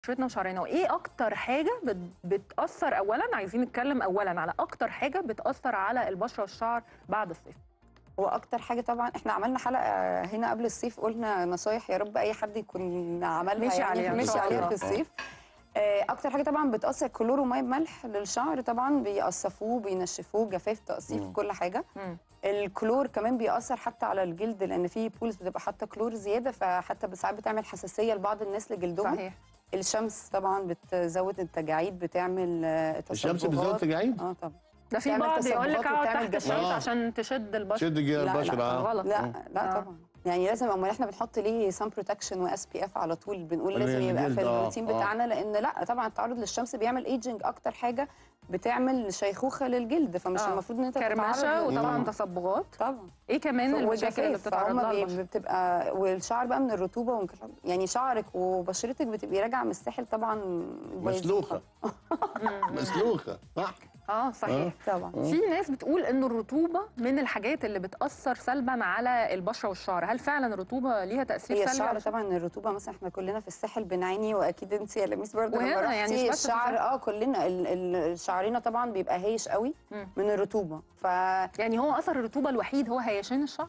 بشرتنا وشعرنا وايه اكتر حاجه بت... بتاثر اولا عايزين نتكلم اولا على اكتر حاجه بتاثر على البشره والشعر بعد الصيف هو اكتر حاجه طبعا احنا عملنا حلقه هنا قبل الصيف قلنا نصايح يا رب اي حد يكون عملها مشي يعني عليها إن مشي شاء عليها الله. في الصيف آه، اكتر حاجه طبعا بتاثر كلور وميه بملح للشعر طبعا بيقصفوه بينشفوه جفاف تقصيف مم. كل حاجه مم. الكلور كمان بيأثر حتى على الجلد لان في بولز بتبقى حاطه كلور زياده فحتى ساعات بتعمل حساسيه لبعض الناس لجلدهم صحيح الشمس طبعا بتزود التجاعيد بتعمل آه، الشمس تصبغات. بتزود تجاعيد اه طبعا ده في تعمل بعض يقول لك تصبغات اقعد وتعمل تحت الشمس جفاف. عشان تشد البشره شد جه لا، البشره لا، آه. غلط لا مم. لا آه. طبعا يعني لازم امال احنا بنحط ليه سان بروتكشن واس بي اف على طول بنقول لازم يبقى للجلد، في آه، الروتين آه. بتاعنا لان لا طبعا التعرض للشمس بيعمل ايجنج اكتر حاجه بتعمل شيخوخه للجلد فمش آه. المفروض ان انت كرمشه تتعرض وطبعا طبعا تصبغات طبعا ايه كمان المشاكل اللي وجفاف بتتعرض فهم لها بي- البشره بتبقى والشعر بقى من الرطوبه ومن كل- يعني شعرك وبشرتك بتبقي راجعه من الساحل طبعا بايظين مسلوخه مم. مسلوخه صح اه صحيح طبعا في ناس بتقول ان الرطوبه من الحاجات اللي بتاثر سلبا على البشره والشعر هل فعلا الرطوبه ليها تاثير هي سلبي الشعر على طبعا الرطوبه مثلا احنا كلنا في الساحل بنعاني واكيد انت يا لميس برضه وهنا لما يعني رحتي مش بس في الشعر الساحل. اه كلنا ال- ال- شعرنا طبعا بيبقى هايش قوي مم. من الرطوبه ف يعني هو اثر الرطوبه الوحيد هو هيشان الشعر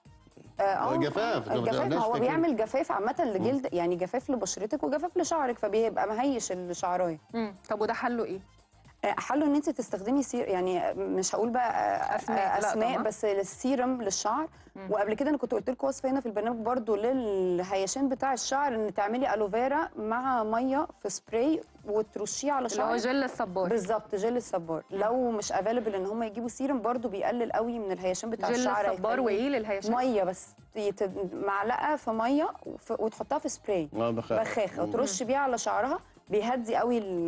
اه جفاف، آه، ما الجفاف بتعملش ما هو كده. بيعمل جفاف عامه لجلد يعني جفاف لبشرتك وجفاف لشعرك فبيبقى مهيش الشعرايه مم. طب وده حله ايه آه، حله ان انت تستخدمي سير يعني مش هقول بقى آه، أسماء، آه، لا اسماء طبعا. بس السيرم للشعر مم. وقبل كده انا كنت قلت لكم وصفه هنا في البرنامج برضو للهيشان بتاع الشعر ان تعملي الوفيرا مع ميه في سبراي وترشيه على اللي هو شعرك جل الصبار بالظبط جل الصبار لو مش افيلبل ان هم يجيبوا سيرم برضو بيقلل قوي من الهيشان بتاع جل الشعر الصبار هيخلي- وايه للهيشان ميه بس يت- معلقه في ميه وف- وتحطها في سبراي اه بخاف بخاخه وترش بيها على شعرها بيهدي قوي ال-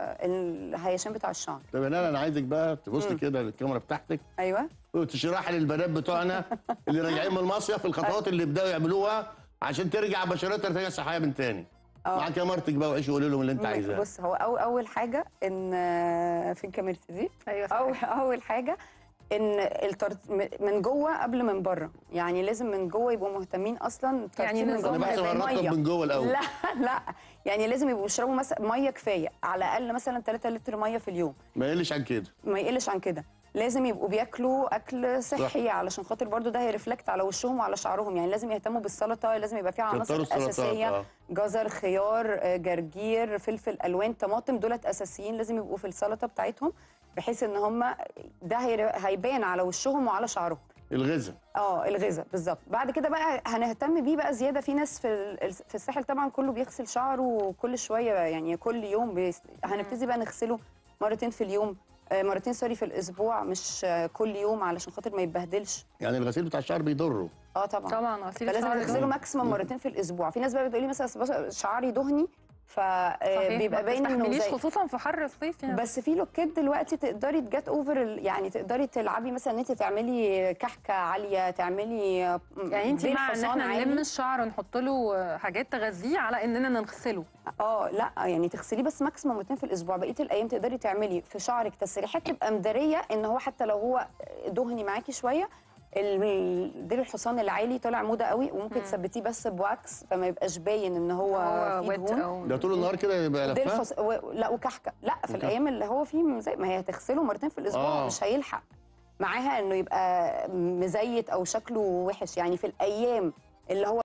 الهيشان بتاع الشعر طب يا نانا انا عايزك بقى تبصي مم. كده للكاميرا بتاعتك ايوه وتشرحي للبنات بتوعنا اللي راجعين من المصيف الخطوات اللي يبداوا يعملوها عشان ترجع بشرتها ترجع صحيه من تاني اه معاك كاميرتك بقى وعيشي وقولي لهم اللي انت عايزاه بص هو أول, اول حاجه ان آه، فين كاميرتي دي ايوه أول, صحيح. اول حاجه ان الترت... من جوه قبل من بره يعني لازم من جوه يبقوا مهتمين اصلا يعني ترطيب من نظام انا جوه بحسب زي هنرطب ميه من جوه الاول لا لا يعني لازم يبقوا يشربوا مثلا ميه كفايه على الاقل مثلا 3 لتر ميه في اليوم ما يقلش عن كده ما يقلش عن كده لازم يبقوا بياكلوا اكل صحي علشان خاطر برضو ده هيرفلكت على وشهم وعلى شعرهم يعني لازم يهتموا بالسلطه لازم يبقى فيها كتروا عناصر السلطات اساسيه اه جزر خيار آه، جرجير فلفل الوان طماطم دولت اساسيين لازم يبقوا في السلطه بتاعتهم بحيث ان هم ده هير- هيبان على وشهم وعلى شعرهم الغذاء اه الغذاء بالظبط بعد كده بقى هنهتم بيه بقى زياده في ناس في ال- في الساحل طبعا كله بيغسل شعره كل شويه يعني كل يوم بيس... هنبتدي بقى نغسله مرتين في اليوم آه، مرتين سوري في الاسبوع مش آه، كل يوم علشان خاطر ما يتبهدلش يعني الغسيل بتاع الشعر بيضره اه طبعا طبعا غسيل فلازم الشعر نغسله ده ماكسيمم مرتين في الاسبوع في ناس بقى بتقولي مثلا أصل بش- شعري دهني صحيح، فبيبقى ما باين انه بتستحمليش زي خصوصا في حر الصيف يعني بس في لوكات دلوقتي تقدري تجت اوفر يعني تقدري تلعبي مثلا ان انت تعملي كحكه عاليه تعملي يعني انت بين مع ان حصان احنا عالي. نلم الشعر ونحط له حاجات تغذيه على اننا نغسله اه لا يعني تغسليه بس ماكسيموم مرتين في الاسبوع بقيه الايام تقدري تعملي في شعرك تسريحات تبقى مداريه ان هو حتى لو هو دهني معاكي شويه ال- ديل الحصان العالي طلع موضه قوي وممكن مم. تثبتيه بس بواكس فما يبقاش باين ان هو, هو فيه ويت دهون او ده طول النهار كده يبقى ديل لفاه حص... و... لا وكحكه لا في وكحكة. الايام اللي هو فيه زي ما هي هتغسله مرتين في الاسبوع آه. مش هيلحق معاها انه يبقى مزيت او شكله وحش يعني في الايام اللي هو